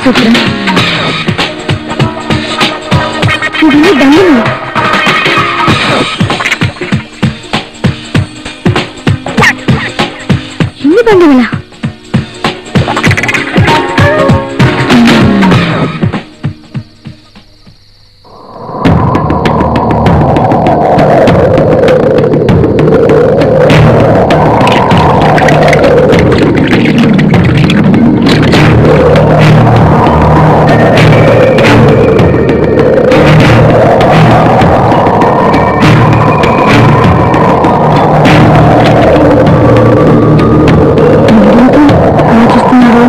మంగళసూత్రం ఇది దండలు ఇన్ని బంధువులా ఆలోచిస్తున్నారు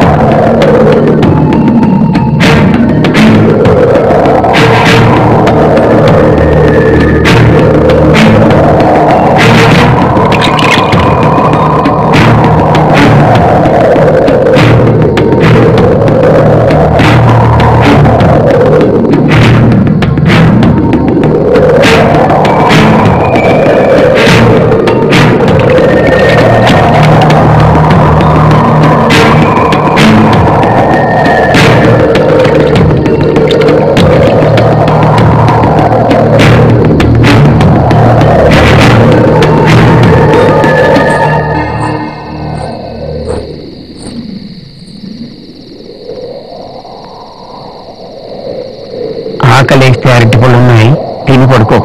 ఆకలేస్తే అరటి పళ్ళు ఉన్నాయి తిని పడుకో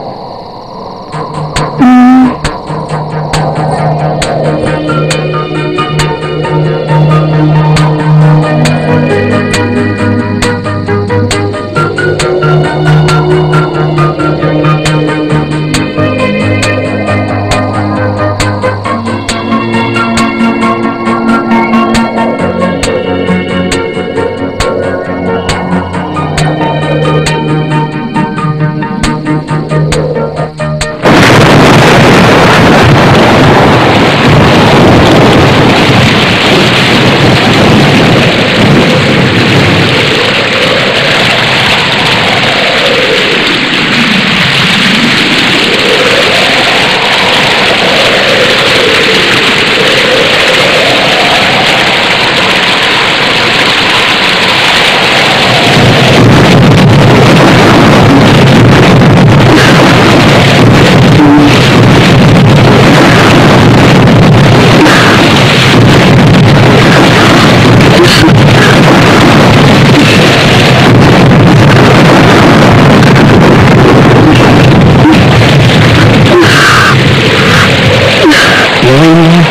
ఏమైంది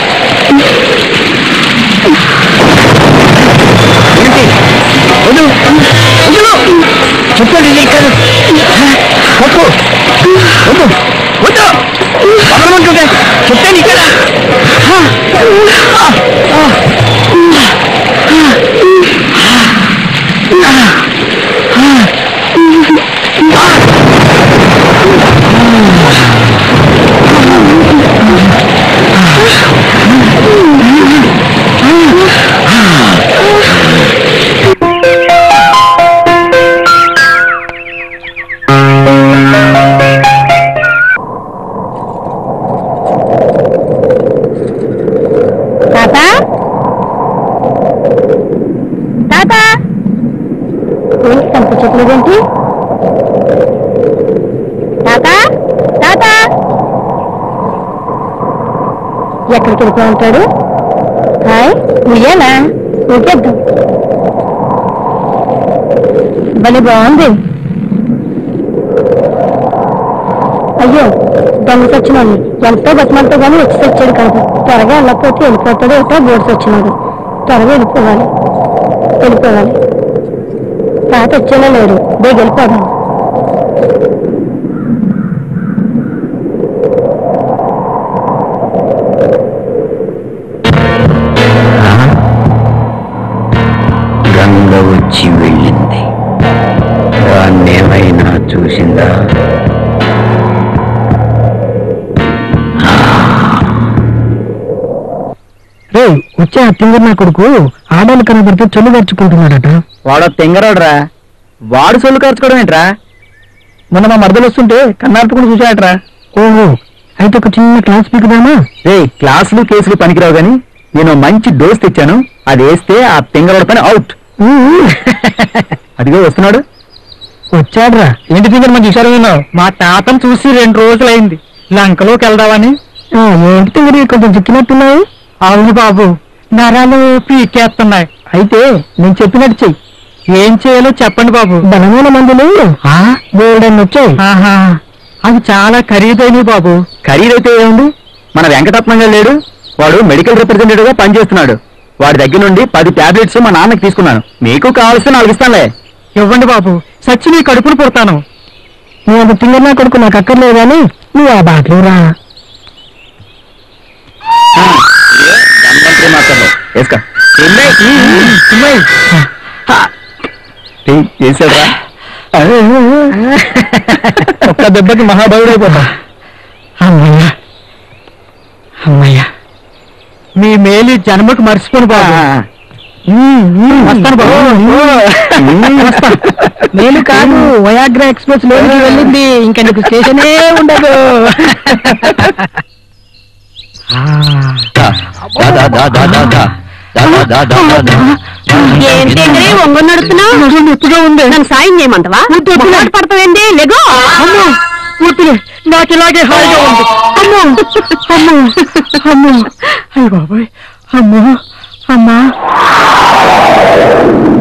ఏంటి? వద్దు. వద్దు. చెప్పండి ఇది కాదు పప్పు వద్దు వద్దు వదలమంటుంటే చెప్తే నీ కదా తాత తాత ఏ, కనిపించట్లేదేంటి తాత తాత ఎక్కడికి వెళ్ళిపో ఉంటాడు హాయ్ ఉయ్యాలా ఊకేద్దాం భలే బాగుంది అయ్యో దొంగ సచ్చినాడు ఎంతో బతిమాలతో కానీ వచ్చి తెచ్చాడు కాదు త్వరగా వెళ్ళకపోతే వెళ్ళిపోతాడు ఏటో బోర్డ్స్ వచ్చినాడు త్వరగా వెళ్ళిపోవాలి వెళ్ళిపోవాలి తాత వచ్చేలా లేడు బేగ వెళ్ళిపోదాం గంగ వచ్చి వెళ్ళింది దాన్నేమైనా చూసిందా రే వచ్చే ఆ తింగర్ నా కొడుకు ఆడాలు కనబడితే చొల్లు గడుచుకుంటున్నాడట వాడో తెంగరోడ్రా వాడు సొల్లు ఖర్చుకోవడం ఏంట్రా మొన్న మా మరదలు వస్తుంటే కన్నార్పకుండా చూసాడట్రా ఓహో అయితే ఒక చిన్న క్లాస్ పీకుదామా రే క్లాసులు కేసులు పనికిరావు గాని నేను మంచి డోస్ తెచ్చాను అది వేస్తే ఆ తెంగరోడ్ పని అవుట్ అదిగో వస్తున్నాడు వచ్చాడ్రా ఏంటి తింగర్ మంచి విషయాలు విన్నావు మా తాతను చూసి రెండు రోజులైంది లంకలోకి వెళ్దామని ఆ, ఏంటి తింగరి కొంచెం చిక్కినట్టున్నావు అవును బాబు నరాలు పీకేస్తున్నాయి అయితే నేను చెప్పినట్టు చెయ్యి ఏం చేయాలో చెప్పండి బాబు బలమైన మందులు బోర్డన్ని వచ్చాయి ఆహా అవి చాలా ఖరీదైనవి బాబు ఖరీదైతే ఏముంది మన వెంకటరత్నంగా లేడు వాడు మెడికల్ రిప్రజెంటేటివ్ గా పనిచేస్తున్నాడు వాడి దగ్గర నుండి పది టాబ్లెట్స్ మా నాన్నకి తీసుకున్నాను మీకు కావాల్సిన నాలుగు ఇస్తానులే ఇవ్వండి బాబు సచ్చి నీ కడుపును పుడతాను నువ్వు అంత తింగర్ నా కొడుకు నాకు అక్కర్లేదు కానీ నువ్వు ఆ బాటలో రా ధన్వంతరి మాత్రమే వేసుకో చేసాడా ఒక్క దెబ్బకి మహాబలుడు అయిపోతా అమ్మయ్యా అమ్మయ్యా మీ మేలు ఈ జన్మకు మర్చిపోను బాబు వస్తాను బాబు వస్తా. నేను కాదు వయాగ్రా ఎక్స్ప్రెస్ లోనికి వెళ్ళింది ఇంకా నీకు స్టేషనే ఉండదు ఏంటంటే ఒంగొని నడుపుతున్నావు నొప్పిగా ఉంది నన్ను సాయం చేయమంటవా మొహాలు పడతావేంటి లెగో అమ్మో వద్దులే నాకు ఇలాగే హాయిగా ఉంది అమ్మో అమ్మో అమ్మో అయ్య బాబాయ్ అమ్మో అమ్మా